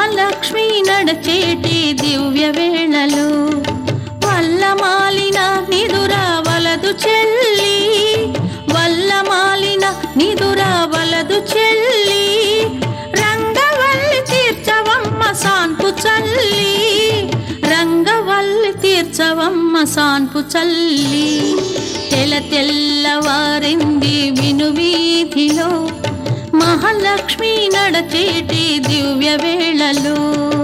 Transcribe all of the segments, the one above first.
మహాలక్ష్మి నడచేటి దివ్య వేళలు వల్లమాలిన నిదురా వలదు చెల్లి వల్లమాలిన నిదురా వలదు చెల్లి రంగవల్లి తీర్చవమ్మ సాన్పు చల్లి రంగవల్లి తీర్చవమ్మ సాన్పు చల్లి తెల తెల్లవారింది విను వీధిలో మహాలక్ష్మి నడచేటి దివ్య వేళలో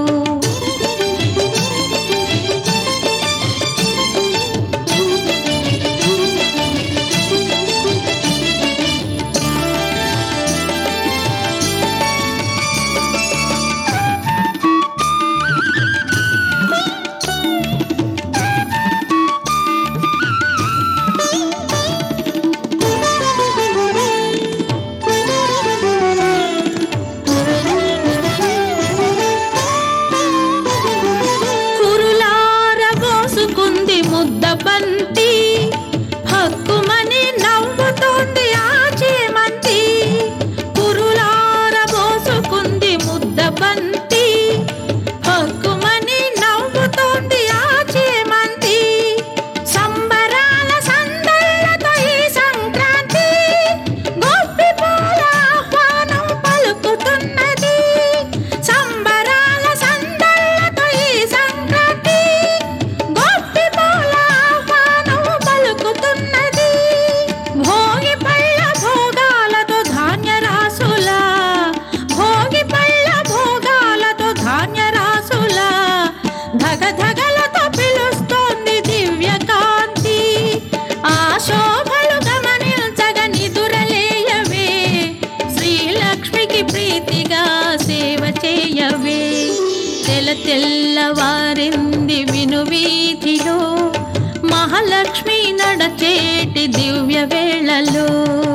కురులార పోసుకుంది ముద్ద బంతి హక్కుమని నవ్వుతోంది ఆచేమంతి కురులార పోసుకుంది ముద్ద బంతి హక్కుమని నవ్వుతోంది ఆచేమంతి సంబరాల సందళ్ళతో ఈ సంక్రాంతి గొప్పి పూల ఆహ్వానం పలుకుతున్నది సంబరాల సందళ్ళతో ఈ సంక్రాంతి గొప్పి పూల ఆహ్వానం పలుకుతున్నది భోగి పళ్ళ భోగాలతో ధాన్య రాసుల భోగి పళ్ళ భోగాలతో ధాన్య రాసుల ధగ ధగలతో పిలుస్తోంది దివ్య కాంతి ఆ శోభలు గమనించగ నిదురలేయవే శ్రీలక్ష్మికి ప్రీతిగా సేవ చేయవే తెల తెల్లవారింది విను వీధిలో మహాలక్ష్మి నడచేటి దివ్య వేళలో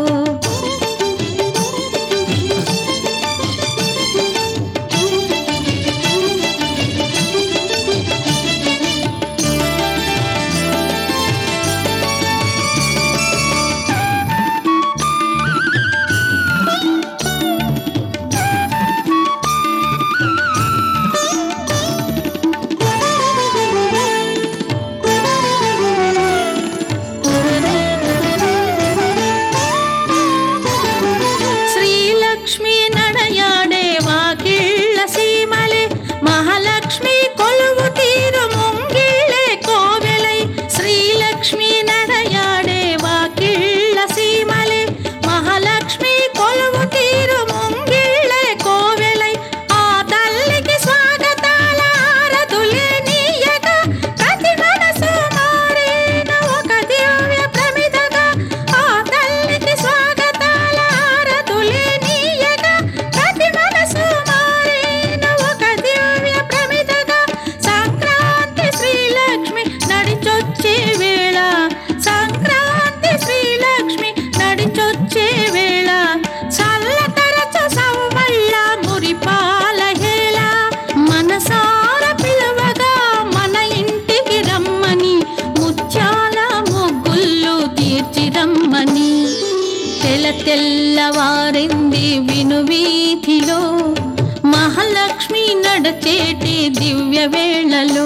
శ్రీలక్ష్మి నడయాడే వాకిళ్ళ సీమలే మహాలక్ష్మి కొలువు తీరు ముంగిళ్ళే కోవెలై శ్రీలక్ష్మి నడయాడే వాకిళ్ళ సీమలే మహాలక్ష్మి కొలువు తీరు ముంగిళ్ళే కోవెలై ఆ తల్లికి స్వాగతాల ఆరతులే నీయక ప్రతి మనసు మారేన ఒక దివ్య ప్రమిదగా ఆ తల్లికి స్వాగతాల ఆరతులే నీయక ప్రతి మనసు మారేన ఒక దివ్య ప్రమిదగా సంక్రాంతి శ్రీలక్ష్మి నడిచొచ్చే వేళ సంక్రాంతి శ్రీలక్ష్మి నడిచొచ్చే వేళ చల్లతరచ సవ్వళ్ళ మురిపాల హేళ మనసార పిలవగా మన ఇంటికి రమ్మని ముత్యాల ముగ్గుళ్ళు తీర్చి రమ్మని తెల తెల్లవారింది విను వీధిలో మహాలక్ష్మి నడచేటి దివ్య వేళలో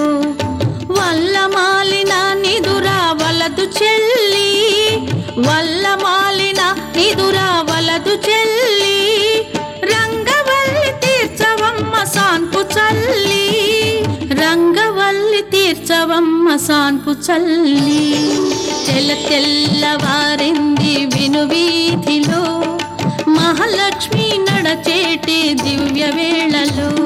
వల్లమాలిన నిదురా వలదు చెల్లి వల్లమాలిన నిదురా వలదు చెల్లి రంగవల్లి తీర్చవమ్మ సాన్పు చల్లి రంగవల్లి తీర్చవమ్మ సాన్పు చల్లి తెల్ల తెల్లవారింది విను వీధిలో మహాలక్ష్మి నడచేటి దివ్య వేళలో